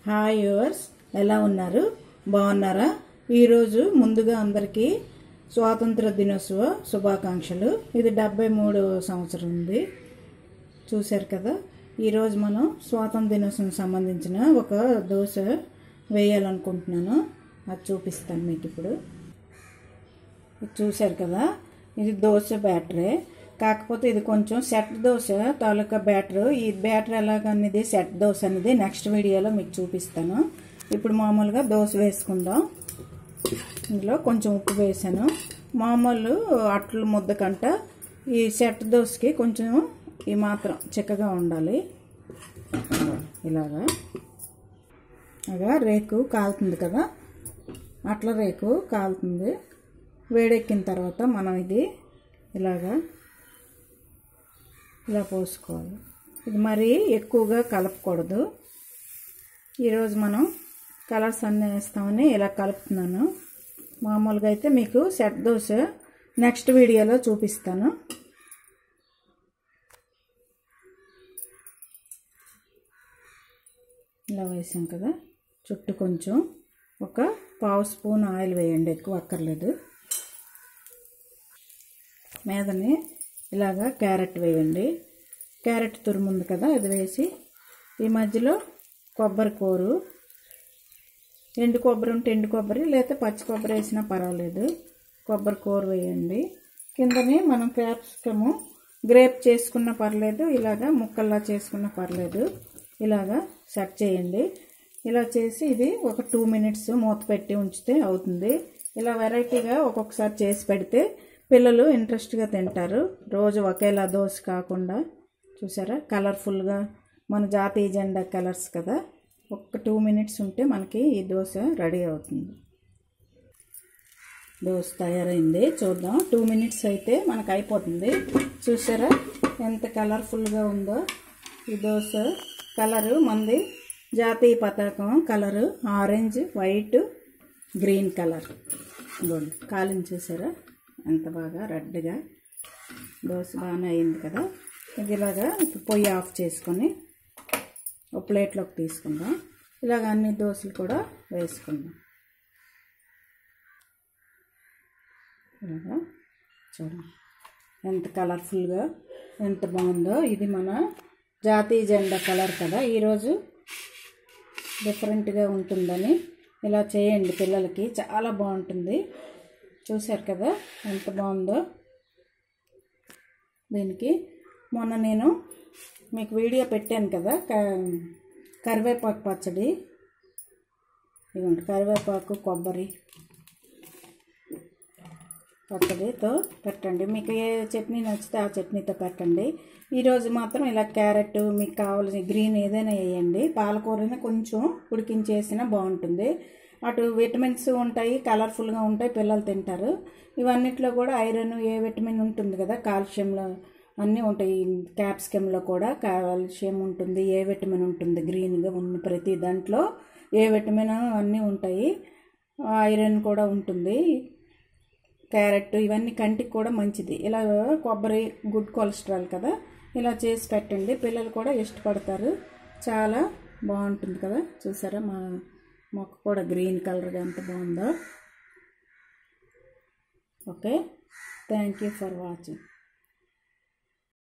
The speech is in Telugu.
హాయ్ యువర్స్ ఎలా ఉన్నారు బాగున్నారా ఈరోజు ముందుగా అందరికీ స్వాతంత్ర దినోత్సవ శుభాకాంక్షలు ఇది డెబ్బై మూడవ సంవత్సరం ఉంది చూశారు కదా ఈరోజు మనం స్వాతంత్ర దినోత్సవం సంబంధించిన ఒక దోశ వేయాలనుకుంటున్నాను అది చూపిస్తాను మీకు ఇప్పుడు ఇది చూశారు కదా ఇది దోశ బ్యాటరే కాకపోతే ఇది కొంచెం సెట్ దోశ తాలూకా బ్యాటర్ ఈ బ్యాటర్ ఎలాగనేది సెట్ దోశ అనేది నెక్స్ట్ వీడియోలో మీకు చూపిస్తాను ఇప్పుడు మామూలుగా దోశ వేసుకుందాం ఇందులో కొంచెం ఉప్పు వేసాను మామూలు అట్లు ముద్ద కంట ఈ సెట్ దోశకి కొంచెం ఈ మాత్రం చిక్కగా ఉండాలి ఇలాగా అగా రేకు కాలుతుంది కదా అట్ల రేకు కాలుతుంది వేడెక్కిన తర్వాత మనం ఇది ఇలాగా ఇలా పోసుకోవాలి ఇది మరీ ఎక్కువగా కలపకూడదు ఈరోజు మనం కలర్స్ అన్నీ వేస్తామని ఇలా కలుపుతున్నాను మామూలుగా అయితే మీకు సెట్ దోశ నెక్స్ట్ వీడియోలో చూపిస్తాను ఇలా వేసాం కదా చుట్టూ కొంచెం ఒక పావు స్పూన్ ఆయిల్ వేయండి ఎక్కువ అక్కర్లేదు మీదని ఇలాగా క్యారెట్ వేయండి క్యారెట్ తురుముంది కదా ఇది వేసి ఈ మధ్యలో కొబ్బరి కూరు ఎండు కొబ్బరి ఉంటే ఎండు కొబ్బరి లేకపోతే పచ్చి కొబ్బరి వేసినా పర్వాలేదు కొబ్బరి కూర వేయండి కిందనే మనం క్యాప్సికము గ్రేప్ చేసుకున్న పర్లేదు ఇలాగా ముక్కల్లా చేసుకున్న పర్లేదు ఇలాగా సెట్ చేయండి ఇలా చేసి ఇది ఒక టూ మినిట్స్ మూత పెట్టి ఉంచితే అవుతుంది ఇలా వెరైటీగా ఒక్కొక్కసారి చేసి పెడితే పిల్లలు ఇంట్రెస్ట్గా తింటారు రోజు ఒకేలా దోశ కాకుండా చూసారా కలర్ఫుల్గా మన జాతీయ జెండా కలర్స్ కదా ఒక టూ మినిట్స్ ఉంటే మనకి ఈ దోశ రెడీ అవుతుంది దోశ తయారైంది చూద్దాం టూ మినిట్స్ అయితే మనకు అయిపోతుంది చూసారా ఎంత కలర్ఫుల్గా ఉందో ఈ దోశ కలరు మంది జాతీయ పతాకం colour orange white green colour ఇదిగోండి కాలిని చూసారా ఎంత బాగా రెడ్గా దోశ బాగానే అయింది కదా ఇది ఇలాగా ఇప్పుడు పొయ్యి ఆఫ్ చేసుకొని ఒక ప్లేట్లోకి తీసుకుందాం ఇలాగ అన్ని దోశలు కూడా వేసుకుందాం ఇలాగా చూడండి ఎంత కలర్ఫుల్గా ఎంత బాగుందో ఇది మన జాతీయ జెండా కలర్ కదా ఈరోజు డిఫరెంట్గా ఉంటుందని ఇలా చేయండి పిల్లలకి చాలా బాగుంటుంది చూశారు కదా ఎంత బాగుందో దీనికి మొన్న నేను మీకు వీడియో పెట్టాను కదా కరివేపాకు పచ్చడి ఇదిగోండి కరివేపాకు కొబ్బరి పచ్చడితో పెట్టండి మీకు ఏ చట్నీ నచ్చితే ఆ చట్నీతో పెట్టండి ఈరోజు మాత్రం ఇలా క్యారెట్ మీకు కావాల్సిన గ్రీన్ ఏదైనా వేయండి పాలకూరని కొంచెం ఉడికించేసినా బాగుంటుంది అటు విటమిన్స్ ఉంటాయి కలర్ఫుల్గా ఉంటాయి పిల్లలు తింటారు ఇవన్నిట్లో కూడా ఐరన్ ఏ విటమిన్ ఉంటుంది కదా కాల్షియంలో అన్నీ ఉంటాయి క్యాప్సికంలో కూడా కాల్షియం ఉంటుంది ఏ విటమిన్ ఉంటుంది గ్రీన్గా ఉన్న ప్రతి దాంట్లో ఏ విటమిన్ అన్నీ ఉంటాయి ఐరన్ కూడా ఉంటుంది క్యారెట్ ఇవన్నీ కంటికి కూడా మంచిది ఇలా కొబ్బరి గుడ్ కొలెస్ట్రాల్ కదా ఇలా చేసి పెట్టండి పిల్లలు కూడా ఇష్టపడతారు చాలా బాగుంటుంది కదా చూసారా మా మొక్క కూడా గ్రీన్ కలర్గా ఎంత బాగుందో okay thank you for watching